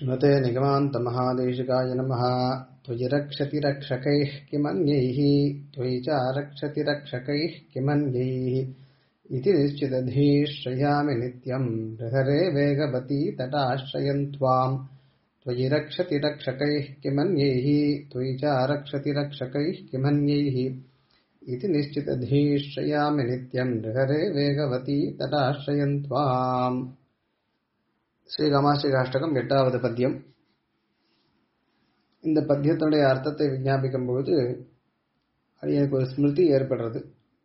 श्रुते निगमान्तमहादेशिकाय नमः त्वयि रक्षति रक्षकैः किमन्यैः त्वयि च रक्षति रक्षकैः किमन्यैः इति निश्चितधीश्रयामि नित्यम् बृहरे वेगवती तटाश्रयन् त्वाम् त्वयि रक्षति रक्षकैः किमन्यैः त्वयि च रक्षति रक्षकैः किमन्यैः इति निश्चितधीश्रयामि नित्यम् बृहरे वेगवती तटाश्रयन् त्वाम् ஸ்ரீகாமாஸ்ரீகாஷ்டகம் எட்டாவது பத்தியம் இந்த பத்தியத்தினுடைய அர்த்தத்தை விஞ்ஞாபிக்கும் பொழுது அது எனக்கு ஒரு ஸ்மிருதி ஏற்படுறது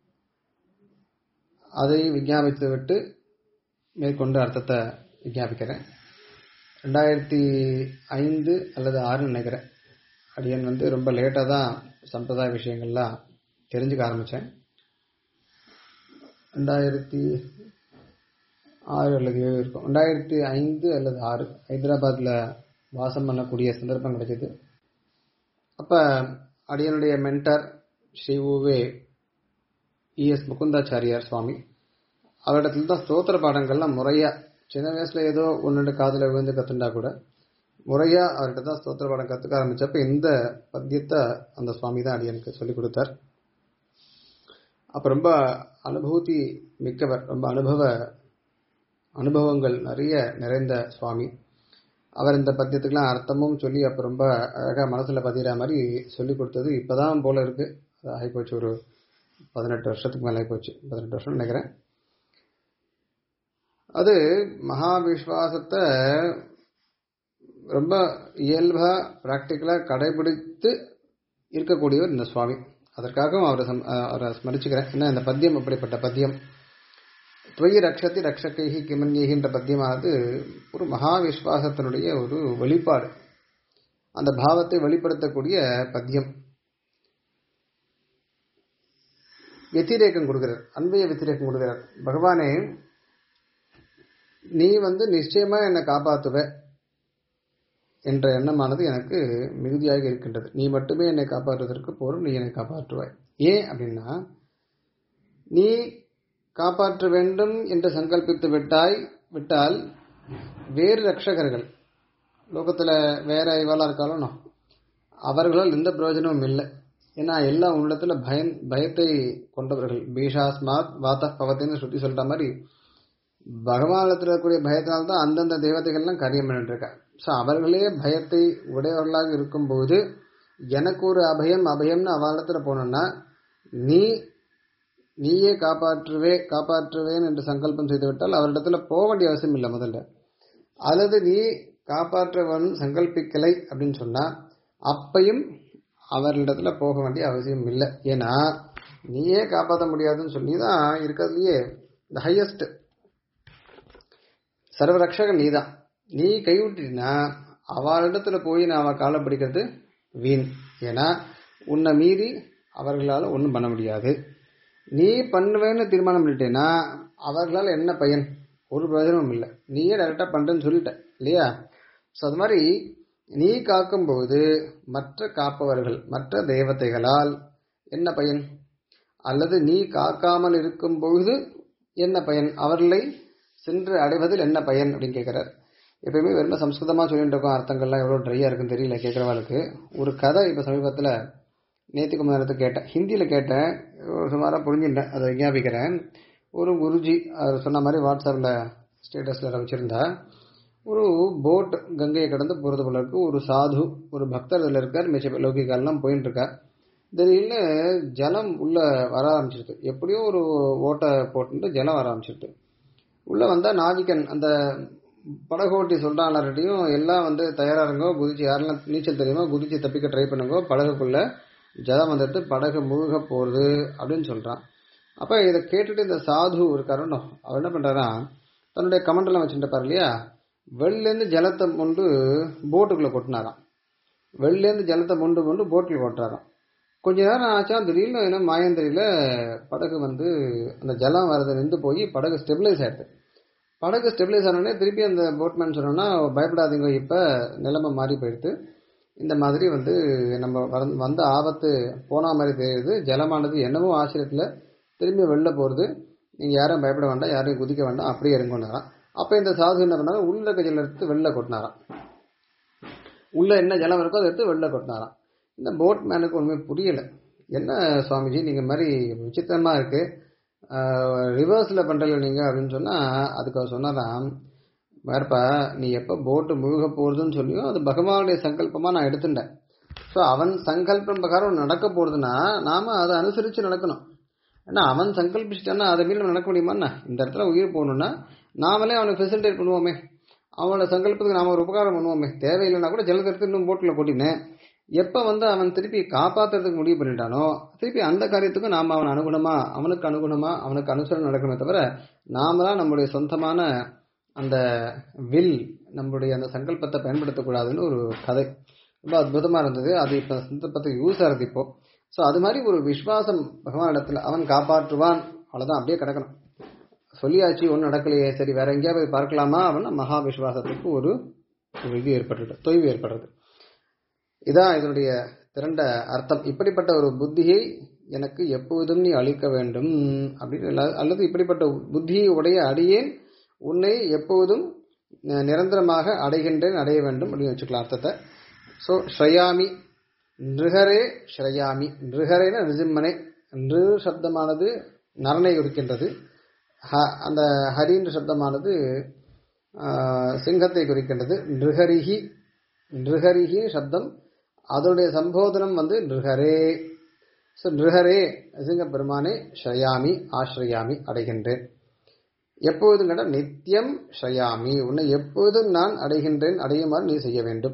அதை விஞ்ஞாபித்து விட்டு மேற்கொண்டு அர்த்தத்தை விஞ்ஞாபிக்கிறேன் ரெண்டாயிரத்தி ஐந்து அல்லது ஆறு நினைக்கிறேன் அடியன் வந்து ரொம்ப லேட்டாக தான் சம்பிரதாய விஷயங்கள்லாம் தெரிஞ்சுக்க ஆரம்பித்தேன் ரெண்டாயிரத்தி ஆறு அல்லது ஏழு இருக்கும் ரெண்டாயிரத்தி ஐந்து அல்லது ஆறு ஹைதராபாத்தில் வாசம் பண்ணக்கூடிய சந்தர்ப்பம் கிடைச்சது அப்போ அடியனுடைய மென்டர் ஸ்ரீ உவே இஎஸ் முகுந்தாச்சாரியார் சுவாமி அவரிடத்துல தான் ஸ்தோத்திர பாடங்கள்லாம் முறையாக சின்ன வயசில் ஏதோ ஒன்று ரெண்டு காதில் விழுந்து கற்றுண்டா கூட முறையாக அவர்கிட்ட தான் ஸ்தோத்திர பாடம் கற்றுக்க ஆரம்பித்தப்போ இந்த பத்தியத்தை அந்த சுவாமி தான் அடியனுக்கு சொல்லிக் கொடுத்தார் அப்போ ரொம்ப அனுபூதி மிக்கவர் ரொம்ப அனுபவ அனுபவங்கள் நிறைய நிறைந்த சுவாமி அவர் இந்த பத்தியத்துக்கெல்லாம் அர்த்தமும் சொல்லி அப்போ ரொம்ப அழகாக மனசில் பதிகிற மாதிரி சொல்லி கொடுத்தது இப்போ தான் போல இருக்குது அது ஆகிப்போச்சு ஒரு பதினெட்டு வருஷத்துக்கு மேலே ஆகிப்போச்சு பதினெட்டு வருஷம் நினைக்கிறேன் அது மகா விஸ்வாசத்தை ரொம்ப இயல்பாக ப்ராக்டிக்கலாக கடைபிடித்து இருக்கக்கூடியவர் இந்த சுவாமி அதற்காகவும் அவரை அவரை ஸ்மரிச்சுக்கிறேன் ஏன்னா இந்த பத்தியம் அப்படிப்பட்ட பத்தியம் துவயி ரக்ஷத்தி ரக்ஷகைஹி கிமன்யகின்ற பத்தியமானது ஒரு மகா விஸ்வாசத்தினுடைய ஒரு வெளிப்பாடு அந்த பாவத்தை வெளிப்படுத்தக்கூடிய பத்தியம் வெத்திரேக்கம் கொடுக்கிறார் அன்பைய வெத்திரேக்கம் கொடுக்கிறார் பகவானே நீ வந்து நிச்சயமா என்னை காப்பாத்துவ என்ற எண்ணமானது எனக்கு மிகுதியாக இருக்கின்றது நீ மட்டுமே என்னை காப்பாற்றுவதற்கு போரும் நீ என்னை காப்பாற்றுவாய் ஏன் அப்படின்னா நீ காப்பாற்ற வேண்டும் என்று சங்கல்பித்து விட்டாய் விட்டால் வேறு ரட்சகர்கள் லோகத்தில் வேற இவாளாக இருக்காலும் அவர்களால் எந்த பிரயோஜனமும் இல்லை ஏன்னா எல்லா உள்ளத்தில் பயம் பயத்தை கொண்டவர்கள் பீஷாஸ்மாத் வாத்த பவத்தின்னு சுற்றி சொல்கிற மாதிரி பகவானத்தில் இருக்கக்கூடிய பயத்தினால்தான் அந்தந்த தெய்வத்தைகள்லாம் காரியம் பண்ணிட்டுருக்கா ஸோ அவர்களே பயத்தை உடையவர்களாக இருக்கும்போது எனக்கு ஒரு அபயம் அபயம்னு அவளிடத்துல போனோம்னா நீ நீயே காப்பாற்றுவே காப்பாற்றுவேன் என்று சங்கல்பம் செய்துவிட்டால் அவரிடத்துல போக வேண்டிய அவசியம் இல்லை முதல்ல அல்லது நீ காப்பாற்றவன் சங்கல்பிக்கலை அப்படின்னு சொன்னா அப்பையும் அவர்களிடத்துல போக வேண்டிய அவசியம் இல்லை ஏன்னா நீயே காப்பாற்ற முடியாதுன்னு சொல்லி தான் இருக்கிறதுலையே த ஹையஸ்ட் சர்வரக்ஷகன் நீ தான் நீ கைவிட்டினா அவளிடத்துல போய் நான் அவள் காலை பிடிக்கிறது வீண் ஏன்னா உன்னை மீறி அவர்களால் ஒன்றும் பண்ண முடியாது நீ பண்ணுவேன்னு தீர்மானம் பண்ணிட்டேன்னா அவர்களால் என்ன பயன் ஒரு பிரயோஜனமும் இல்லை நீயே டைரெக்டாக பண்ணுறேன்னு சொல்லிட்ட இல்லையா ஸோ அது மாதிரி நீ காக்கும்போது மற்ற காப்பவர்கள் மற்ற தேவதைகளால் என்ன பயன் அல்லது நீ காக்காமல் இருக்கும் பொழுது என்ன பயன் அவர்களை சென்று அடைவதில் என்ன பயன் அப்படின்னு கேட்குறார் எப்பயுமே வெறும் சம்ஸ்கிருதமாக சொல்லிட்டு இருக்கோம் அர்த்தங்கள்லாம் எவ்வளோ ட்ரையாக இருக்குன்னு தெரியல கேட்குறவளுக்கு ஒரு கதை இப்போ சமீபத்தில் நேற்றுக்கு முன்னேறத்து கேட்டேன் ஹிந்தியில் கேட்டேன் சுமாராக புரிஞ்சுட்டேன் அதை விஞ்ஞாபிக்கிறேன் ஒரு குருஜி அவர் சொன்ன மாதிரி வாட்ஸ்அப்பில் ஸ்டேட்டஸில் வச்சுருந்தா ஒரு போட் கங்கையை கடந்து போகிறது போல இருக்கு ஒரு சாது ஒரு பக்தர் இதில் இருக்கார் மிச்ச லௌகிகாலெலாம் போயின்னு இருக்கார் திடீர்னு ஜலம் உள்ளே வர ஆரம்பிச்சிருது எப்படியோ ஒரு ஓட்டை போட்டு ஜலம் வர ஆரம்பிச்சிருது உள்ளே வந்தால் நாவிகன் அந்த படகோட்டி சொல்கிறான்லார்ட்டையும் எல்லாம் வந்து தயாராக இருங்கோ குதிச்சு யாரெல்லாம் நீச்சல் தெரியுமோ குதிச்சு தப்பிக்க ட்ரை பண்ணுங்கோ படகுக்குள்ளே ஜலம் வந்துட்டு படகு முழுக போகுது அப்படின்னு சொல்கிறான் அப்போ இதை கேட்டுட்டு இந்த சாது இருக்காருன்னு அவர் என்ன பண்ணுறாரா தன்னுடைய கமெண்டெல்லாம் வச்சுட்டு இல்லையா வெளிலேருந்து ஜலத்தை கொண்டு போட்டுக்குள்ளே கொட்டினாராம் வெளிலேருந்து ஜலத்தை கொண்டு கொண்டு போட்டில் கொட்டுறாராம் கொஞ்ச நேரம் ஆச்சா திடீர்னு என்ன மாயம் தெரியல படகு வந்து அந்த ஜலம் வரதை நின்று போய் படகு ஸ்டெபிலைஸ் ஆகிடுது படகு ஸ்டெபிலைஸ் ஆனோடனே திருப்பி அந்த போட்மேன் சொன்னோன்னா பயப்படாதீங்க இப்போ நிலைமை மாறி போயிடுது இந்த மாதிரி வந்து நம்ம வந்த ஆபத்து போன மாதிரி தெரியுது ஜலமானது என்னமோ ஆசிரியத்தில் திரும்பி வெளில போகிறது நீங்கள் யாரும் பயப்பட வேண்டாம் யாரையும் குதிக்க வேண்டாம் அப்படியே இறங்கினாராம் அப்போ இந்த சாது என்ன பண்ணாங்க உள்ள கையில் எடுத்து வெளில கொட்டினாராம் உள்ள என்ன ஜலம் இருக்கோ அதை எடுத்து வெளில கொட்டினாராம் இந்த போட் மேனுக்கு ஒன்றுமே புரியல என்ன சுவாமிஜி நீங்க மாதிரி விசித்திரமா இருக்கு ரிவர்ஸ்ல பண்றல நீங்க அப்படின்னு சொன்னா அதுக்கு அவர் சொன்னாராம் வேறப்பா நீ எப்ப போட்டு முழுக போறதுன்னு சொல்லியோ அது பகவானுடைய சங்கல்பமா நான் எடுத்துட்டேன் ஸோ அவன் சங்கல்பம் பிரகாரம் நடக்க போறதுன்னா நாம அதை அனுசரிச்சு நடக்கணும் ஏன்னா அவன் சங்கல்பிச்சிட்டான்னா அதை மீறி நம்ம நடக்க முடியுமாண்ணா இந்த இடத்துல உயிர் போகணும்னா நாமளே அவனுக்கு ஃபெசிலிட்டேட் பண்ணுவோமே அவனோட சங்கல்பத்துக்கு நாம ஒரு உபகாரம் பண்ணுவோமே தேவையில்லைன்னா கூட ஜலத்தை எடுத்து இன்னும் போட்டில் கொட்டினேன் எப்போ வந்து அவன் திருப்பி காப்பாத்துறதுக்கு முடிவு பண்ணிட்டானோ திருப்பி அந்த காரியத்துக்கும் நாம் அவன் அனுகுணமா அவனுக்கு அனுகுணமா அவனுக்கு அனுசரணை நடக்கணுமே தவிர நாமளா நம்மளுடைய சொந்தமான அந்த வில் நம்மளுடைய அந்த சங்கல்பத்தை பயன்படுத்தக்கூடாதுன்னு ஒரு கதை ரொம்ப அற்புதமா இருந்தது அது இப்போ சந்தர்ப்பத்துக்கு யூஸ் ஆகுது இப்போ ஸோ அது மாதிரி ஒரு விஸ்வாசம் பகவான் இடத்துல அவன் காப்பாற்றுவான் அவ்வளோதான் அப்படியே கிடக்கணும் சொல்லியாச்சு ஒன்றும் நடக்கலையே சரி வேற எங்கேயாவது போய் பார்க்கலாமா அப்படின்னா மகா விஸ்வாசத்துக்கு ஒரு ஒரு இது ஏற்படுறது தொய்வு ஏற்படுறது இதான் இதனுடைய திரண்ட அர்த்தம் இப்படிப்பட்ட ஒரு புத்தியை எனக்கு எப்பொழுதும் நீ அளிக்க வேண்டும் அப்படின்னு இல்ல- அல்லது இப்படிப்பட்ட புத்தியை உடைய அடியேன் உன்னை எப்பொழுதும் நி- நிரந்தரமாக அடைகின்றேன் அடைய வேண்டும் அப்படின்னு வச்சுக்கலாம் அர்த்தத்தை ஸோ ஸ்ரயாமி நிருகரே ஸ்ரயாமி நிருகரேன நிருசிம்மனே நிரு சப்தமானது நரனை குறிக்கின்றது ஹ- அந்த ஹரின்ற சப்தமானது ஆஹ், சிங்கத்தை குறிக்கின்றது நிருகரிஹி நிருகரிஹி சப்தம் அதனுடைய சம்போதனம் வந்து நிருகரே ஸோ நிருகரே சிங்க பெருமானே ஸ்ரயாமி ஆஸ்ரயாமி அடைகின்றேன் எப்பொழுதும் கேட்டால் நித்தியம் ஸ்ரயாமி உன்னை எப்பொழுதும் நான் அடைகின்றேன் அடையுமாறு நீ செய்ய வேண்டும்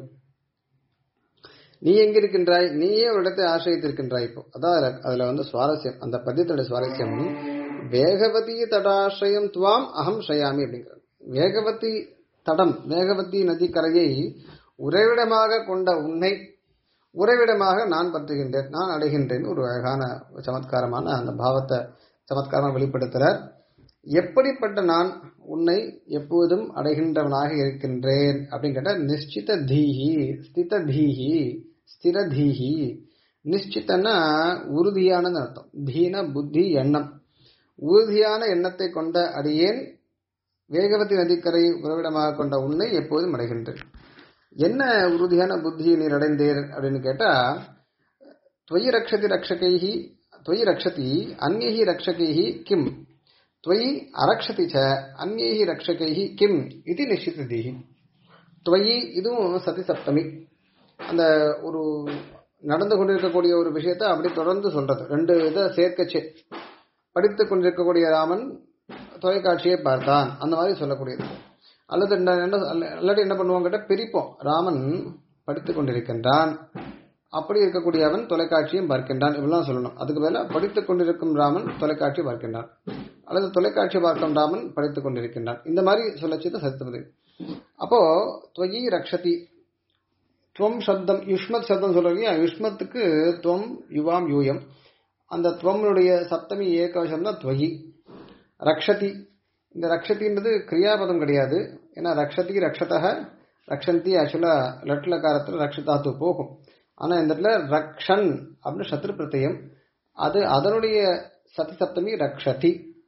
நீ எங்க இருக்கின்றாய் நீயே ஒரு இடத்தை ஆசிரியத்திருக்கின்றாய் இப்போ அதான் அதுல- அதுல வந்து சுவாரஸ்யம் அந்த பத்தியத்தோட சுவாரஸ்யம் வேகவதி தடாசிரயம் துவாம் அகம் ஸ்ரயாமி அப்படிங்கிறது வேகவதி தடம் வேகவதி நதிக்கரையை உறைவிடமாக கொண்ட உன்னை உறைவிடமாக நான் பற்றுகின்றேன் நான் அடைகின்றேன் ஒரு அழகான சமத்காரமான அந்த பாவத்தை சமத்காரமாக வெளிப்படுத்துறார் எப்படிப்பட்ட நான் உன்னை எப்போதும் அடைகின்றவனாக இருக்கின்றேன் அப்படின்னு கேட்டா நிச்சித தீஹி ஸ்தித தீஹி ஸ்திர தீஹி நிச்சித்தன்னா உறுதியானது அர்த்தம் தீன புத்தி எண்ணம் உறுதியான எண்ணத்தை கொண்ட அடியேன் வேகவதி நதிக்கரை உறவிடமாக கொண்ட உன்னை எப்போதும் அடைகின்றேன் என்ன உறுதியான புத்தியை நீர் அடைந்தீர் அப்படின்னு கேட்டா துவயி ரக்ஷதி ரக்ஷகைஹி துவயி ரக்ஷதி அந்நியி ரக்ஷகைஹி கிம் துவயி அரக்ஷதி ச அந்நியி ரக்ஷகைஹி கிம் இது நிஷிததீஹி துவயி இதுவும் சதி சப்தமி அந்த ஒரு நடந்து கொண்டிருக்கக்கூடிய ஒரு விஷயத்தை அப்படி தொடர்ந்து சொல்றது ரெண்டு இதை சேர்க்கச்சே படித்துக் கொண்டிருக்கக்கூடிய ராமன் தொலைக்காட்சியை பார்த்தான் அந்த மாதிரி சொல்லக்கூடியது அல்லது என்ன என்ன- இல்லாட்டி என்ன பண்ணுவோம் கேட்டா பிரிப்போம் ராமன் படித்துக் கொண்டிருக்கின்றான் அப்படி இருக்கக்கூடிய அவன் தொலைக்காட்சியும் பார்க்கின்றான் இப்படிலாம் சொல்லணும் அதுக்கு மேல படித்துக் கொண்டிருக்கும் ராமன் தொலைக்காட்சி பார்க்கின்றான் அல்லது தொலைக்காட்சி பார்க்கும் ராமன் படித்துக் கொண்டிருக்கின்றான் இந்த மாதிரி சொல்லச்சு தான் சத்துவது அப்போ துவயி ரக்ஷதி துவம் சப்தம் யுஷ்மத் சப்தம் சொல்றீங்க யுஷ்மத்துக்கு துவம் யுவாம் யூயம் அந்த துவம்னுடைய சப்தமி ஏகவசம் தான் துவயி ரக்ஷதி இந்த ரக்ஷதின்றது கிரியாபதம் கிடையாது ஏன்னா ரக்ஷதி ரக்ஷதக ரக்ஷந்தி ஆக்சுவலா லட்ல காரத்தில் ரக்ஷதாத்து போகும் ஆனா இந்த இடத்துல ரக்ஷன் அப்படின்னு சத்ரு பிரத்யம் அது அதனுடைய சதி சப்தமி ரக்ஷதி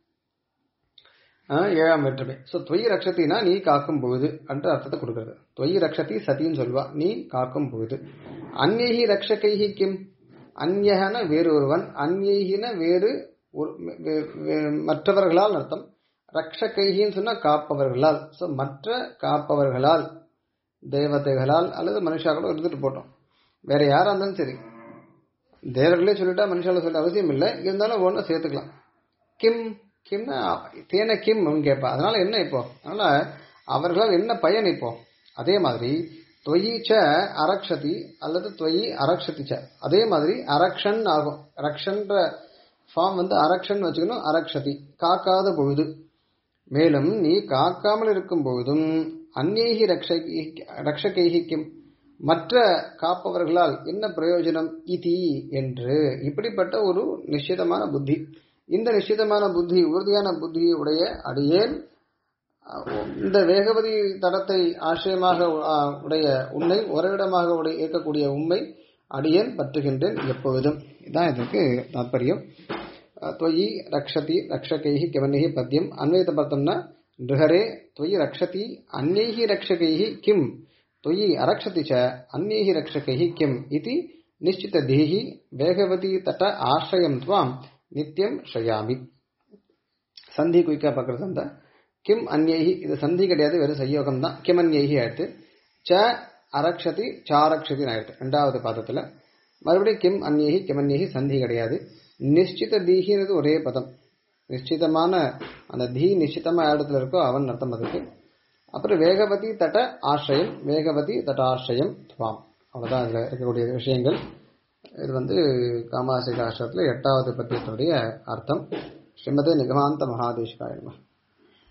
ஆஹ் ஏழாம் வேற்றுமை ஸோ தொய் ரக்ஷத்தினா நீ காக்கும் பொழுது என்ற அர்த்தத்தை கொடுக்கிறது தொய் ரக்ஷதி சதின்னு சொல்வா நீ காக்கும் பொழுது அந்நேகி ரக்ஷகைஹி கிம் அந்யகன வேறு ஒருவன் அந்நேகின வேறு ஒரு வே- வே- மற்றவர்களால் அர்த்தம் ரக்ஷகைஹின்னு சொன்னா காப்பவர்களால் ஸோ மற்ற காப்பவர்களால் தேவதைகளால் அல்லது மனுஷா கூட இருந்துட்டு போட்டோம் வேற யாரா இருந்தாலும் சரி தேவர்களே சொல்லிட்டா மனுஷால சொல்ல அவசியம் இல்லை இருந்தாலும் ஒன்று சேர்த்துக்கலாம் கிம் கிம்னா தேன கிம் அப்படின்னு கேட்பா அதனால என்ன இப்போ அதனால அவர்களால் என்ன பயன் இப்போ அதே மாதிரி தொயி ச அரக்ஷதி அல்லது தொயி அரக்ஷதி ச அதே மாதிரி அரக்ஷன் ஆகும் ரக்ஷன்ற ஃபார்ம் வந்து அரக்ஷன் வச்சுக்கணும் அரக்ஷதி காக்காத பொழுது மேலும் நீ காக்காமல் இருக்கும் பொழுதும் அந்நேகி ரக்ஷகி ரக்ஷகைஹி கிம் மற்ற காப்பவர்களால் என்ன பிரயோஜனம் இதி என்று இப்படிப்பட்ட ஒரு நிश्चिதமான புத்தி இந்த நிश्चिதமான புத்தி உறுதியான புத்தியை உடைய அடியேன் அஹ், இந்த வேகவதி தடத்தை ஆசிரியமாக அஹ், உடைய உன்னை ஒரேவிடமாக உடைய இயக்கக்கூடிய உண்மை அடியேன் பற்றுகின்றேன் எப்பொழுதும் இதான் இதற்கு தாற்பயம் त्वयि रक्षति रक्षकैः किमन्यैः पद्यम् अन्वयतपदं न नृहरे त्वयि रक्षति अन्यैः रक्षकैः किम् त्वयि அரக்ஷதி ச அந்நீஹி ரக்ஷகைஹி கிம் இதி நிச்சித தீஹி வேகவதி தட்ட ஆசிரயம் துவாம் நித்தியம் ஷயாமி சந்தி குயிக்கா பார்க்கறது அந்த கிம் அந்நேகி இது சந்தி கிடையாது வெறும் சையோகம் தான் கிம் அந்நேகி ஆயிடுத்து ச அரக்ஷதி சாரக்ஷதி ஆயிடுத்து ரெண்டாவது பாதத்துல மறுபடியும் கிம் அந்நேகி கிம் அந்நேகி சந்தி கிடையாது நிச்சித தீஹின்றது ஒரே பதம் நிச்சிதமான அந்த தீ நிச்சிதமா இடத்துல இருக்கோ அவன் அர்த்தம் அதுக்கு அப்புறம் வேகவதி தட்ட ஆசிரியம் வேகவதி தட்ட ஆசிரியம் துவாம் அவ்வளவுதான் இதுல இருக்கக்கூடிய விஷயங்கள் இது வந்து காமாசிக ஆசிரத்துல எட்டாவது பத்தியத்தினுடைய அர்த்தம் ஸ்ரீமதே நிகமாந்த மகாதேஷ்காய நமः